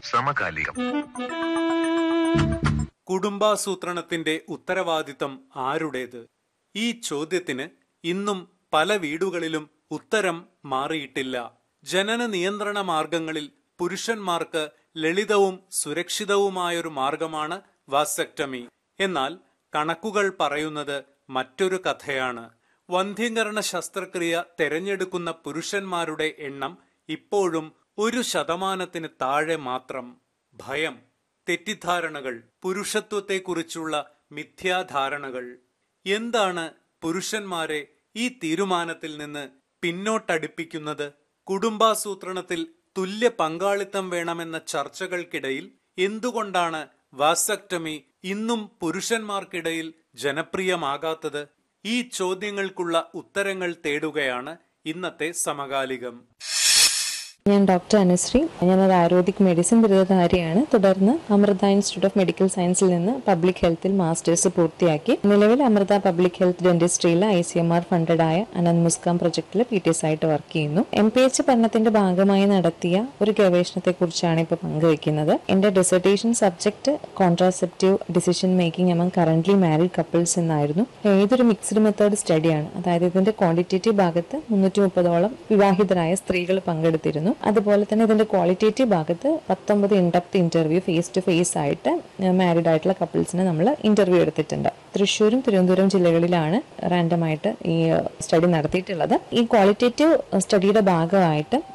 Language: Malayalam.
സമകാലികം കുടുംബാസൂത്രണത്തിന്റെ ഉത്തരവാദിത്തം ആരുടേത് ഈ ചോദ്യത്തിന് ഇന്നും പല വീടുകളിലും ഉത്തരം മാറിയിട്ടില്ല ജനന നിയന്ത്രണ മാർഗങ്ങളിൽ പുരുഷന്മാർക്ക് ലളിതവും സുരക്ഷിതവുമായൊരു മാർഗമാണ് വാസക്ടമി എന്നാൽ കണക്കുകൾ പറയുന്നത് മറ്റൊരു കഥയാണ് വന്ധ്യംകരണ ശസ്ത്രക്രിയ തെരഞ്ഞെടുക്കുന്ന പുരുഷന്മാരുടെ എണ്ണം ഇപ്പോഴും ഒരു ശതമാനത്തിന് താഴെ മാത്രം ഭയം തെറ്റിദ്ധാരണകൾ പുരുഷത്വത്തെക്കുറിച്ചുള്ള മിഥ്യാധാരണകൾ എന്താണ് പുരുഷന്മാരെ ഈ തീരുമാനത്തിൽ നിന്ന് പിന്നോട്ടടിപ്പിക്കുന്നത് കുടുംബാസൂത്രണത്തിൽ തുല്യ പങ്കാളിത്തം വേണമെന്ന ചർച്ചകൾക്കിടയിൽ എന്തുകൊണ്ടാണ് വാസക്ടമി ഇന്നും പുരുഷന്മാർക്കിടയിൽ ജനപ്രിയമാകാത്തത് ഈ ചോദ്യങ്ങൾക്കുള്ള ഉത്തരങ്ങൾ തേടുകയാണ് ഇന്നത്തെ സമകാലികം ഞാൻ ഡോക്ടർ അനുശ്രീ ഞാനൊരു ആയുർവേദിക് മെഡിസിൻ ബിരുദധാരിയാണ് തുടർന്ന് അമൃത ഇൻസ്റ്റിറ്റ്യൂട്ട് ഓഫ് മെഡിക്കൽ സയൻസിൽ നിന്ന് പബ്ലിക് ഹെൽത്തിൽ മാസ്റ്റേഴ്സ് പൂർത്തിയാക്കി നിലവിൽ അമൃത പബ്ലിക് ഹെൽത്ത് ഡെന്റിസ്ട്രിയിൽ ഐ സി എം ആർ ഫണ്ടഡായ അനന്ത് മുസ്കാം പ്രൊജക്ടിൽ പി ടി എസ് ആയിട്ട് വർക്ക് ചെയ്യുന്നു എം പി എച്ച് പഠനത്തിന്റെ ഭാഗമായി നടത്തിയ ഒരു ഗവേഷണത്തെ കുറിച്ചാണ് ഇപ്പോൾ പങ്കുവയ്ക്കുന്നത് എന്റെ dissertation subject contraceptive decision making among currently married couples എന്നായിരുന്നു ഏതൊരു മിക്സ്ഡ് മെത്തേഡ് സ്റ്റഡിയാണ് അതായത് ഇതിന്റെ ക്വാണ്ടിറ്റേറ്റീവ് ഭാഗത്ത് മുന്നൂറ്റി മുപ്പതോളം വിവാഹിതരായ സ്ത്രീകൾ പങ്കെടുത്തിരുന്നു അതുപോലെ തന്നെ ഇതിന്റെ ക്വാളിറ്റേറ്റീവ് ഭാഗത്ത് പത്തൊമ്പത് in depth interview face to face ആയിട്ട് മാരീഡ് ആയിട്ടുള്ള കപ്പിൾസിനെ നമ്മൾ ഇന്റർവ്യൂ എടുത്തിട്ടുണ്ട് തൃശ്ശൂരും തിരുവനന്തപുരം ജില്ലകളിലാണ് റാൻഡമായിട്ട് ഈ സ്റ്റഡി നടത്തിയിട്ടുള്ളത് ഈ ക്വാളിറ്റേറ്റീവ് സ്റ്റഡിയുടെ ഭാഗമായിട്ട്